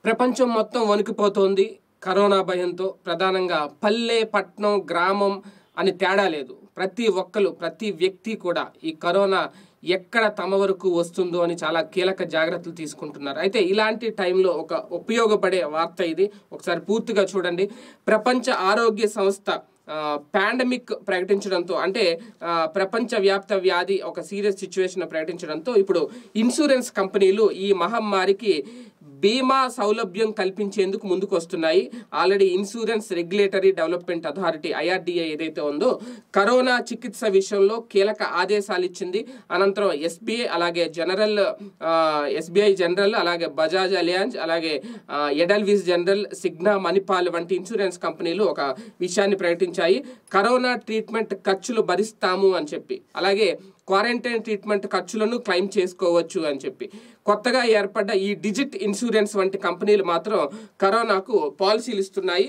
ప్రపంచం మొత్తం వణికిపోతోంది కరోనా భయంతో ప్రధానంగా పల్లె పట్నం గ్రామం అని తేడా లేదు ప్రతి ఒక్కరు ప్రతి వ్యక్తి కూడా ఈ కరోనా ఎక్కడ తమ వరకు వస్తుందో అని చాలా కీలక జాగ్రత్తలు తీసుకుంటున్నారు అయితే ఇలాంటి టైంలో ఒక ఉపయోగపడే వార్త ఇది ఒకసారి పూర్తిగా చూడండి ప్రపంచ ఆరోగ్య సంస్థ పాండమిక్ ప్రకటించడంతో అంటే ఆ, ప్రపంచవ్యాప్త వ్యాధి ఒక సీరియస్ సిచ్యువేషన్ ప్రకటించడంతో ఇప్పుడు ఇన్సూరెన్స్ కంపెనీలు ఈ మహమ్మారికి బీమా సౌలభ్యం కల్పించేందుకు ముందుకు వస్తున్నాయి already insurance regulatory development authority IRDA ఏదైతే ఉందో కరోనా చికిత్స విషయంలో కీలక ఆదేశాలు ఇచ్చింది అనంతరం ఎస్బీఐ అలాగే జనరల్ ఎస్బీఐ జనరల్ అలాగే బజాజ్ అలియాన్స్ అలాగే ఆ, ఎడల్విస్ జనరల్ సిగ్నా మణిపాల్ వంటి ఇన్సూరెన్స్ కంపెనీలు ఒక విషయాన్ని ప్రకటించాయి కరోనా ట్రీట్మెంట్ ఖర్చులు భరిస్తాము అని చెప్పి అలాగే క్వారంటైన్ ట్రీట్మెంట్ ఖర్చులను క్లెయిమ్ చేసుకోవచ్చు అని చెప్పి కొత్తగా ఏర్పడ్డ ఈ డిజిట్ ఇన్సూరెన్స్ వంటి కంపెనీలు మాత్రం కరోనాకు పాలసీలు ఇస్తున్నాయి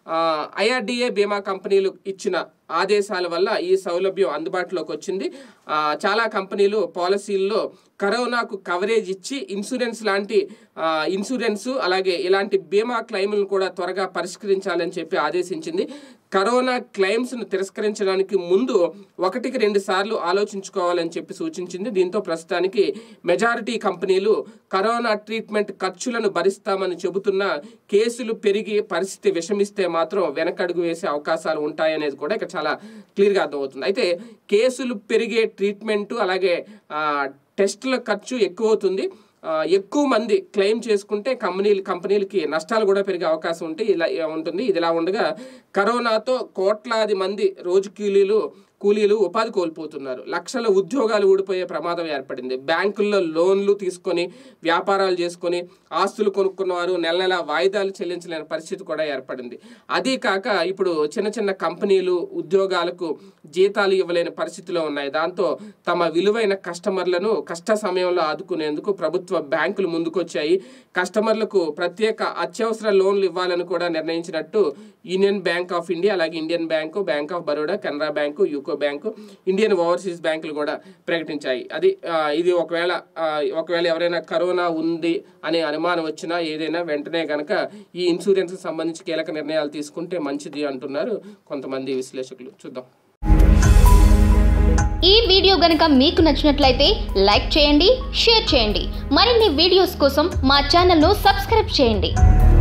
ఐఆర్డిఏ బీమా కంపెనీలు ఇచ్చిన ఆదేశాల వల్ల ఈ సౌలభ్యం అందుబాటులోకి వచ్చింది ఆ, చాలా కంపెనీలు పాలసీల్లో కరోనాకు కవరేజ్ ఇచ్చి ఇన్సూరెన్స్ లాంటి ఆ, ఇన్సూరెన్స్ అలాగే ఇలాంటి బీమా క్లెయిమ్లను కూడా త్వరగా పరిష్కరించాలని చెప్పి ఆదేశించింది కరోనా క్లెయిమ్స్ను తిరస్కరించడానికి ముందు ఒకటికి రెండు సార్లు ఆలోచించుకోవాలని చెప్పి సూచించింది దీంతో ప్రస్తుతానికి మెజారిటీ కంపెనీలు కరోనా ట్రీట్మెంట్ ఖర్చులను భరిస్తామని చెబుతున్న కేసులు పెరిగి పరిస్థితి విషమిస్తే మాత్రం వెనకడుగు వేసే అవకాశాలు ఉంటాయనేది కూడా ఇక్కడ చాలా క్లియర్గా అర్థమవుతుంది అయితే కేసులు పెరిగే ట్రీట్మెంట్ అలాగే ఆ, టెస్టుల ఖర్చు ఎక్కువ అవుతుంది ఆ, ఎక్కువ మంది క్లెయిమ్ చేసుకుంటే కంపెనీలు కంపెనీలకి నష్టాలు కూడా పెరిగే అవకాశం ఉంటే ఇలా ఉంటుంది ఇది ఇలా ఉండగా కరోనాతో కోట్లాది మంది రోజు కూలీలు కూలీలు ఉపాధి కోల్పోతున్నారు లక్షల ఉద్యోగాలు ఊడిపోయే ప్రమాదం ఏర్పడింది బ్యాంకుల్లో లోన్లు తీసుకొని వ్యాపారాలు చేసుకొని ఆస్తులు కొనుక్కున్నవారు నెల నెల వాయిదాలు చెల్లించలేని పరిస్థితి కూడా ఏర్పడింది అదీ కాక ఇప్పుడు చిన్న చిన్న కంపెనీలు ఉద్యోగాలకు జీతాలు ఇవ్వలేని పరిస్థితిలో ఉన్నాయి దాంతో తమ విలువైన కస్టమర్లను కష్ట సమయంలో ఆదుకునేందుకు ప్రభుత్వ బ్యాంకులు ముందుకొచ్చాయి కస్టమర్లకు ప్రత్యేక అత్యవసర లోన్లు ఇవ్వాలని కూడా నిర్ణయించినట్టు యూనియన్ బ్యాంక్ ఆఫ్ ఇండియా అలాగే Indian Bank Bank of Baroda Canara Bank UCO Bank Indian Overseas బ్యాంకులు కూడా ప్రకటించాయి అది ఆ, ఇది ఒకవేళ ఆ, ఒకవేళ ఎవరైనా కరోనా ఉంది అనే అనుమానం వచ్చినా ఏదైనా వెంటనే కనుక ఈ ఇన్సూరెన్స్ సంబంధించి కీలక నిర్ణయాలు తీసుకుంటే మంచిది అంటున్నారు కొంతమంది విశ్లేషకులు చూద్దాం ఈ వీడియో గనుక మీకు నచ్చినట్లయితే లైక్ చేయండి షేర్ చేయండి మరిన్ని వీడియోస్ కోసం మా ఛానల్ను సబ్స్క్రైబ్ చేయండి